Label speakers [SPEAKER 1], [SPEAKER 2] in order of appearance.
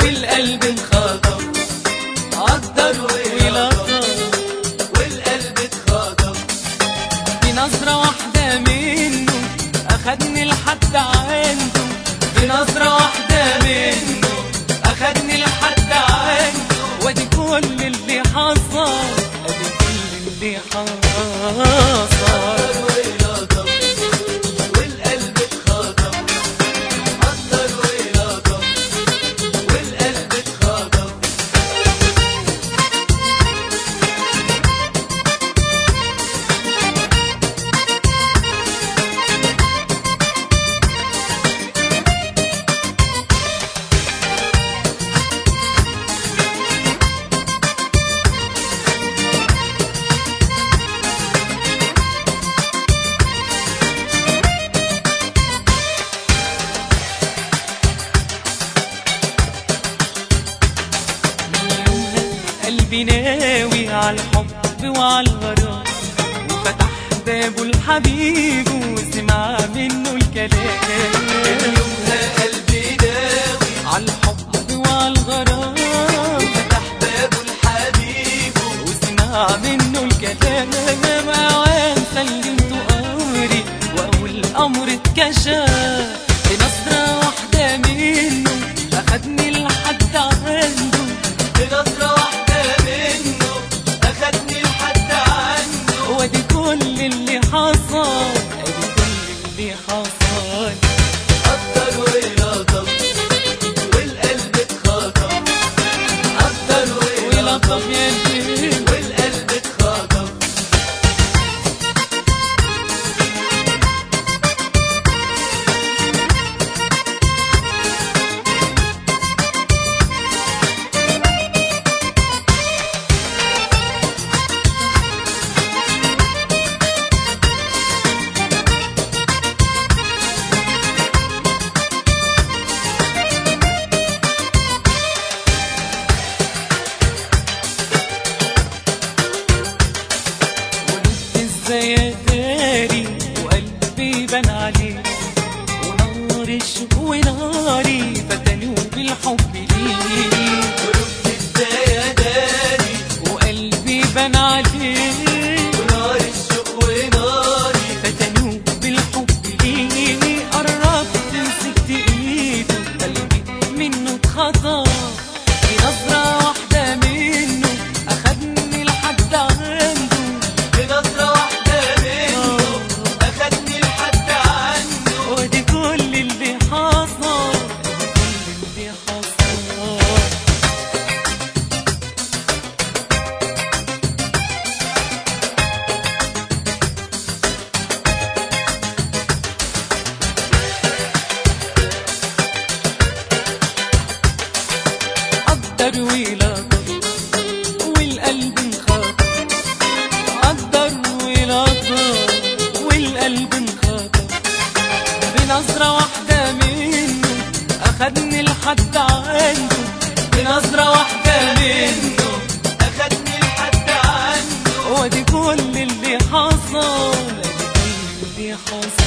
[SPEAKER 1] والقلب انخطف قدر ولطف
[SPEAKER 2] والقلب اتخطف
[SPEAKER 1] بنظرة واحدة منه أخدني لحد عنده بنظرة واحدة منه أخدني لحد عنده وادي كل اللي حصل ادي كل اللي حصل
[SPEAKER 2] ولطف والقلب اتخطف قدر ولطف والقلب اتخطف
[SPEAKER 1] قلبي ناوي على الحب وعلى الغرام وفتح بابه الحبيب وسمع منه الكلام
[SPEAKER 2] يومها قلبي ناوي
[SPEAKER 1] على الحب وعلى الغرام
[SPEAKER 2] فتح بابه الحبيب
[SPEAKER 1] وسمع منه الكلام اوان سلمت امري واول امر اتكشف بنظرة واحدة منه اخدني لحد عنده
[SPEAKER 2] بنظرة واحدة منه أخدني لحد عنده
[SPEAKER 1] وادي كل اللي حصل ادي كل اللي حصل
[SPEAKER 2] قدر ولطف والقلب اتخطف قدر
[SPEAKER 1] ولطف
[SPEAKER 2] ولطف
[SPEAKER 1] يا ليل
[SPEAKER 2] والقلب اتخطف
[SPEAKER 1] ولدت ازاي اداري وقلبي بان عليه ونار الشوق وناري فتني بالحب ليه
[SPEAKER 2] ورحت ازاي أداري
[SPEAKER 1] وقلبي بان عليه
[SPEAKER 2] ونار الشوق وناري
[SPEAKER 1] فتنوب بالحب ليه قربت مسكت ايده قلبي منه اتخطف بنظرة واحدة منه أخدني لحد عنده
[SPEAKER 2] بنظرة واحدة منه أخدني لحد عنده
[SPEAKER 1] ودي كل اللي حصل ودي كل اللي حصل قدر ولطف والقلب انخطف قدر ولطف والقلب انخطف بنظرة واحدة منه أخدني لحد عنده بنظرة واحدة منه
[SPEAKER 2] أخدني لحد عنده
[SPEAKER 1] وادي كل اللي حصل ادي كل اللي حصل